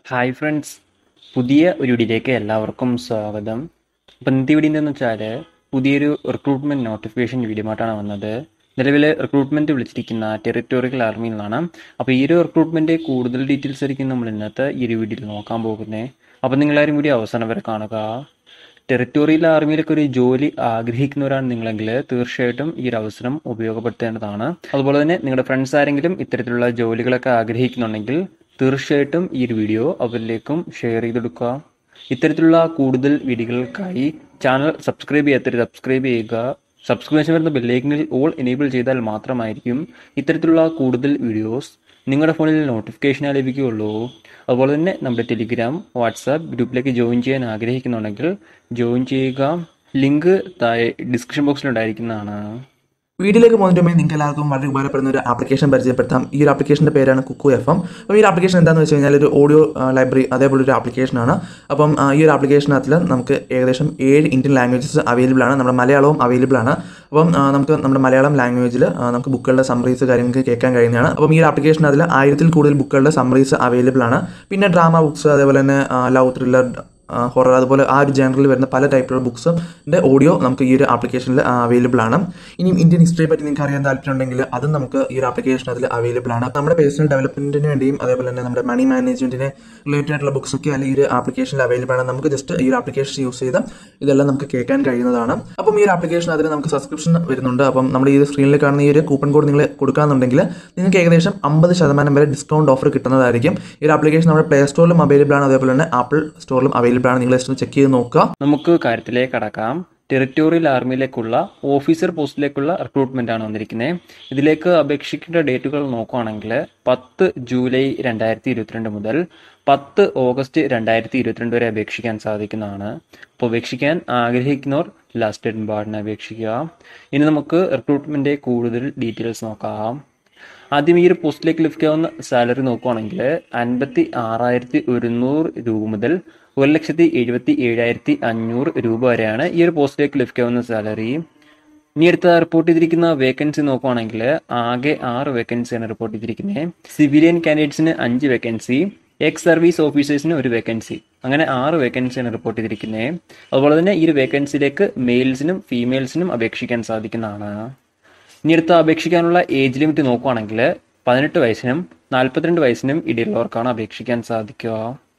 hi friends പുതിയ ഒരു വീഡിയോയിലേക്ക് എല്ലാവർക്കും സ്വാഗതം അപ്പം ഇന്നത്തെ വീഡിയോ എന്താണെന്ന് വെച്ചാൽ പുതിയൊരു റിക്രൂട്ട്മെൻറ്റ് നോട്ടിഫിക്കേഷൻ വീഡിയോമായിട്ടാണ് വന്നത് നിലവിൽ റിക്രൂട്ട്മെൻറ്റ് വിളിച്ചിരിക്കുന്ന ടെറിറ്റോറിയൽ ആർമിയിൽ നിന്നാണ് അപ്പോൾ ഈ ഒരു റിക്രൂട്ട്മെൻറ്റ് കൂടുതൽ ഡീറ്റെയിൽസ് ആയിരിക്കും നമ്മൾ ഇന്നത്തെ ഈ ഒരു വീഡിയോയിൽ നോക്കാൻ പോകുന്നത് അപ്പോൾ നിങ്ങളാരും വീഡിയോ അവസാനം വരെ കാണുക ടെറിറ്റോറിയൽ ആർമിയിലൊക്കെ ഒരു ജോലി ആഗ്രഹിക്കുന്നവരാണ് നിങ്ങളെങ്കിൽ തീർച്ചയായിട്ടും ഈ ഒരു അവസരം ഉപയോഗപ്പെടുത്തേണ്ടതാണ് അതുപോലെ തന്നെ നിങ്ങളുടെ ഫ്രണ്ട്സ് ആരെങ്കിലും ഇത്തരത്തിലുള്ള ജോലികളൊക്കെ ആഗ്രഹിക്കുന്നുണ്ടെങ്കിൽ തീർച്ചയായിട്ടും ഈ ഒരു വീഡിയോ അവരിലേക്കും ഷെയർ ചെയ്ത് കൊടുക്കുക ഇത്തരത്തിലുള്ള കൂടുതൽ വീഡിയോകൾക്കായി ചാനൽ സബ്സ്ക്രൈബ് ചെയ്യാത്തവർ സബ്സ്ക്രൈബ് ചെയ്യുക സബ്സ്ക്രിപ്ഷൻ വരുന്ന ബെല്ലൈക്കനിൽ ഓൾ എനേബിൾ ചെയ്താൽ മാത്രമായിരിക്കും ഇത്തരത്തിലുള്ള കൂടുതൽ വീഡിയോസ് നിങ്ങളുടെ ഫോണിൽ നോട്ടിഫിക്കേഷനായി ലഭിക്കുകയുള്ളൂ അതുപോലെ തന്നെ നമ്മുടെ ടെലിഗ്രാം വാട്സാപ്പ് ഗ്രൂപ്പിലേക്ക് ജോയിൻ ചെയ്യാൻ ആഗ്രഹിക്കുന്നുണ്ടെങ്കിൽ ജോയിൻ ചെയ്യുക ലിങ്ക് താഴെ ഡിസ്ക്രിപ്ഷൻ ബോക്സിൽ ഉണ്ടായിരിക്കുന്നതാണ് വീഡിയോയിലേക്ക് പോകുന്നതിന് മുമ്പേ നിങ്ങൾക്ക് എല്ലാവർക്കും വളരെ ഉപകാരപ്പെടുന്ന ഒരു ആപ്ലിക്കേഷൻ പരിചയപ്പെടുത്താം ഈ ഒരു ആപ്ലിക്കേഷൻ്റെ പേരാണ് കുക്കു എഫ് എം അപ്പോൾ ഈ ഒരു ആപ്ലിക്കേഷൻ എന്താണെന്ന് വെച്ച് കഴിഞ്ഞാൽ ഒരു ഓഡിയോ ലൈബ്രറി അതേപോലെ ഒരു ആപ്ലിക്കേഷനാണ് അപ്പം ആ, ഈ ഒരു ആപ്ലിക്കേഷനകത്തിൽ നമുക്ക് ഏകദേശം ഏഴ് ഇന്ത്യൻ ലാംഗ്വേജസ് അവൈലബിൾ ആണ് നമ്മുടെ മലയാളവും അവൈലബിൾ ആണ് അപ്പം ആ, നമുക്ക് നമ്മുടെ മലയാളം ലാംഗ്വേജിൽ നമുക്ക് ബുക്കുകളുടെ സമ്മറീസ് കാര്യങ്ങൾക്ക് കേൾക്കാൻ കഴിയുന്നതാണ് അപ്പം ഈ ഒരു ആപ്ലിക്കേഷൻ അതിൽ ആയിരത്തിൽ കൂടുതൽ ബുക്കുകളുടെ സമ്മറീസ് അവൈലബിൾ ആണ് പിന്നെ ഡ്രാമ ബുക്സ് അതേപോലെ തന്നെ ലവ് ത്രില്ലർ ഹൊറർ അതുപോലെ ആ ഒരു ജേണറിൽ വരുന്ന പല ടൈപ്പിലുള്ള ബുക്സിൻ്റെ ഓഡിയോ നമുക്ക് ഈ ഒരു ആപ്ലിക്കേഷനിൽ അവൈലബിൾ ആണ് ഇനിയും ഇന്ത്യൻ ഹിസ്റ്ററിയെ പറ്റി നിങ്ങൾക്ക് അറിയാൻ താല്പര്യമുണ്ടെങ്കിൽ അതും നമുക്ക് ഈ ഒരു ആപ്ലിക്കേഷൻ അതിൽ അവൈലബിൾ ആണ് നമ്മുടെ പേഴ്സണൽ ഡെവലപ്മെന്റിന് വേണ്ടിയും അതേപോലെ തന്നെ നമ്മുടെ മണി മാനേജ്മെന്റിന് റിലേറ്റഡ് ആയിട്ടുള്ള ബുക്സ് ഒക്കെ അല്ലെങ്കിൽ ഈ ഒരു ആപ്ലിക്കേഷനിൽ അവൈലബിൾ ആണ് നമുക്ക് ജസ്റ്റ് ഈ ഒരു ആപ്ലിക്കേഷൻ യൂസ് ചെയ്ത് ഇതെല്ലാം നമുക്ക് കേൾക്കാൻ കഴിയുന്നതാണ് അപ്പം ഈ ഒരു ആപ്ലിക്കേഷൻ അതിന് നമുക്ക് സബ്സ്ക്രിപ്ഷൻ വരുന്നുണ്ട് അപ്പം നമ്മുടെ ഈ സ്ക്രീനിൽ കാണുന്ന ഈ ഒരു കൂപ്പൺ കോഡ് നിങ്ങൾ കൊടുക്കുകയാണെന്നുണ്ടെങ്കിൽ നിങ്ങൾക്ക് ഏകദേശം അമ്പത് ശതമാനം വരെ ഡിസ്കൗണ്ട് ഓഫർ കിട്ടുന്നതായിരിക്കും ഈ ഒരു ആപ്ലിക്കേഷൻ നമ്മുടെ പ്ലേ സ്റ്റോറിലും അവൈലബിൾ ആണ് അതേപോലെ തന്നെ ആപ്പിൾ സ്റ്റോറിലും അവൈലബിൾ ആണ് നിങ്ങൾ ജസ്റ്റ് ചെക്ക് ചെയ്ത് നോക്കുക നമുക്ക് കാര്യത്തിലേക്ക് കടക്കാം ടെറിറ്റോറിയൽ ആർമിയിലേക്കുള്ള ഓഫീസർ പോസ്റ്റിലേക്കുള്ള റിക്രൂട്ട്മെന്റ് ആണ് വന്നിരിക്കുന്നത് ഇതിലേക്ക് അപേക്ഷിക്കേണ്ട ഡേറ്റുകൾ നോക്കുകയാണെങ്കിൽ പത്ത് ജൂലൈ രണ്ടായിരത്തി ഇരുപത്തിരണ്ട് മുതൽ പത്ത് ഓഗസ്റ്റ് രണ്ടായിരത്തി ഇരുപത്തിരണ്ട് വരെ അപേക്ഷിക്കാൻ സാധിക്കുന്നതാണ് അപ്പോൾ അപേക്ഷിക്കാൻ ആഗ്രഹിക്കുന്നവർ ലാസ്റ്റ് ഡേറ്റ് പാടിന് അപേക്ഷിക്കുക ഇനി നമുക്ക് റിക്രൂട്ട്മെന്റ് കൂടുതൽ ഡീറ്റെയിൽസ് നോക്കാം ആദ്യം ഈ ഒരു പോസ്റ്റിലേക്ക് ലഭിക്കാവുന്ന സാലറി നോക്കുവാണെങ്കിൽ അൻപത്തി ആറായിരത്തി ഒരുന്നൂറ് രൂപ മുതൽ ഒരു ലക്ഷത്തി എഴുപത്തി ഏഴായിരത്തി അഞ്ഞൂറ് രൂപ വരെയാണ് ഈ ഒരു പോസ്റ്റിലേക്ക് ലഭിക്കാവുന്ന സാലറി ഇനി അടുത്ത റിപ്പോർട്ട് ചെയ്തിരിക്കുന്ന വേക്കൻസി നോക്കുവാണെങ്കിൽ ആകെ ആറ് വേക്കൻസിയാണ് റിപ്പോർട്ട് ചെയ്തിരിക്കുന്നത് സിവിലിയൻ കാൻഡിഡേറ്റ്സിന് അഞ്ച് വേക്കൻസി എക്സ് സർവീസ് ഓഫീസേഴ്സിന് ഒരു വേക്കൻസി അങ്ങനെ ആറ് വേക്കൻസിയാണ് റിപ്പോർട്ട് ചെയ്തിരിക്കുന്നത് അതുപോലെ തന്നെ ഈ ഒരു വേക്കൻസിയിലേക്ക് മെയിൽസിനും ഫീമെയിൽസിനും അപേക്ഷിക്കാൻ സാധിക്കുന്നതാണ് ഇനി അടുത്ത അപേക്ഷിക്കാനുള്ള ഏജ് ലിമിറ്റ് നോക്കുവാണെങ്കിൽ പതിനെട്ട് വയസ്സിനും നാൽപ്പത്തിരണ്ട് വയസ്സിനും ഇടയിലുള്ളവർക്കാണ് അപേക്ഷിക്കാൻ സാധിക്കുക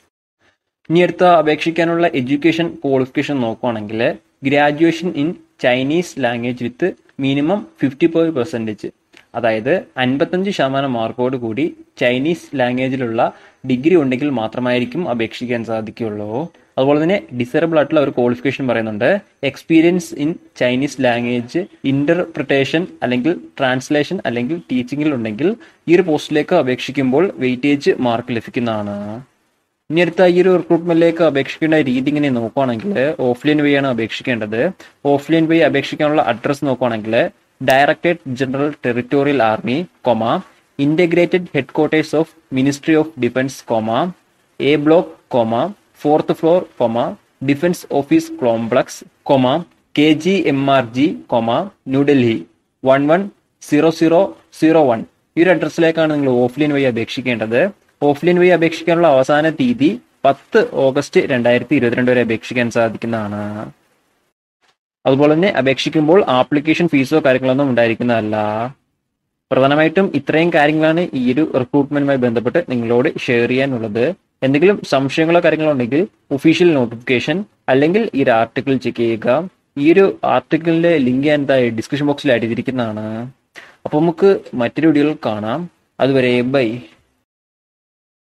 ഇനി അടുത്ത അപേക്ഷിക്കാനുള്ള എഡ്യൂക്കേഷൻ ക്വാളിഫിക്കേഷൻ നോക്കുവാണെങ്കിൽ graduation in Chinese language with minimum fifty five percentage അതായത് അൻപത്തഞ്ച് ശതമാനം മാർക്കോട് കൂടി ചൈനീസ് ലാംഗ്വേജിലുള്ള ഡിഗ്രി ഉണ്ടെങ്കിൽ മാത്രമായിരിക്കും അപേക്ഷിക്കാൻ സാധിക്കുകയുള്ളൂ അതുപോലെ തന്നെ ഡിസേബിൾ ആയിട്ടുള്ള ഒരു ക്വാളിഫിക്കേഷൻ പറയുന്നുണ്ട് experience in Chinese language interpretation അല്ലെങ്കിൽ ട്രാൻസ്ലേഷൻ അല്ലെങ്കിൽ ടീച്ചിങ്ങിൽ ഉണ്ടെങ്കിൽ ഈ ഒരു പോസ്റ്റിലേക്ക് അപേക്ഷിക്കുമ്പോൾ വെയിറ്റേജ് മാർക്ക് ലഭിക്കുന്നതാണ് ഇനി അടുത്ത ഈ ഒരു റിക്രൂട്ട്മെന്റിലേക്ക് അപേക്ഷിക്കേണ്ട രീതി ഇങ്ങനെ നോക്കുവാണെങ്കിൽ ഓഫ്ലൈൻ വഴിയാണ് അപേക്ഷിക്കേണ്ടത് ഓഫ്ലൈൻ വഴി അപേക്ഷിക്കാനുള്ള അഡ്രസ്സ് നോക്കുവാണെങ്കിൽ directorate general territorial army comma integrated headquarters of ministry of defence comma A block comma fourth floor comma defence office complex comma K G M R G comma New Delhi one one zero zero zero one ഈ ഒരു അഡ്രസ്സിലേക്കാണ് നിങ്ങൾ offline വഴി അപേക്ഷിക്കേണ്ടത് offline വഴി അപേക്ഷിക്കാനുള്ള അവസാന തീയതി പത്ത് August രണ്ടായിരത്തി ഇരുപത്തിരണ്ട് വരെ അപേക്ഷിക്കാൻ സാധിക്കുന്നതാണ് അതുപോലെ തന്നെ അപേക്ഷിക്കുമ്പോൾ ആപ്ലിക്കേഷൻ ഫീസോ കാര്യങ്ങളൊന്നും ഉണ്ടായിരിക്കുന്നതല്ല പ്രധാനമായിട്ടും ഇത്രയും കാര്യങ്ങളാണ് ഈ ഒരു റിക്രൂട്ട്മെന്റുമായി ബന്ധപ്പെട്ട് നിങ്ങളോട് ഷെയർ ചെയ്യാനുള്ളത് എന്തെങ്കിലും സംശയങ്ങളോ കാര്യങ്ങളോ ഉണ്ടെങ്കിൽ ഒഫീഷ്യൽ നോട്ടിഫിക്കേഷൻ അല്ലെങ്കിൽ ഈ ഒരു ആർട്ടിക്കിൾ ചെക്ക് ചെയ്യുക ഈ ഒരു ആർട്ടിക്കിളിന്റെ ലിങ്ക് ഞാൻ എന്താ ഡിസ്ക്രിപ്ഷൻ ബോക്സിൽ ആയിട്ട് ഇരിക്കുന്നതാണ് അപ്പോൾ നമുക്ക് മറ്റൊരു വീഡിയോയിൽ കാണാം അതുവരെ ബൈ